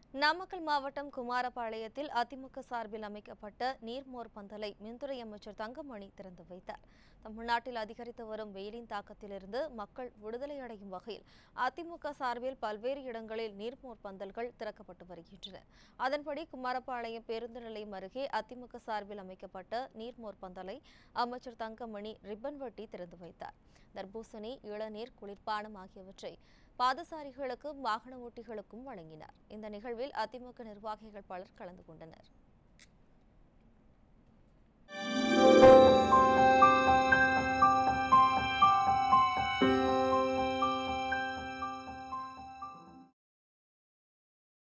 நாமக்கல் மாவட்டம் குமாரபாளையத்தில் அதிமுக சார்பில் அமைக்கப்பட்ட நீர்மோர் பந்தலை மின்துறை அமைச்சர் தங்கமணி திறந்து வைத்தார் தமிழ்நாட்டில் அதிகரித்து வரும் வெயிலின் தாக்கத்திலிருந்து மக்கள் விடுதலை அடையும் வகையில் அதிமுக சார்பில் பல்வேறு இடங்களில் நீர்மோர் பந்தல்கள் திறக்கப்பட்டு வருகின்றன அதன்படி குமாரபாளையம் பேருந்து நிலையம் அருகே அதிமுக சார்பில் அமைக்கப்பட்ட நீர்மோர் பந்தலை அமைச்சர் தங்கமணி ரிப்பன் வெட்டி திறந்து வைத்தார் தர்பூசணி இளநீர் குளிர்பானம் ஆகியவற்றை பாதசாரிகளுக்கும் வாகன ஓட்டிகளுக்கும் வழங்கினார் இந்த நிகழ்வில் அதிமுக நிர்வாகிகள் பலர் கலந்து கொண்டனர்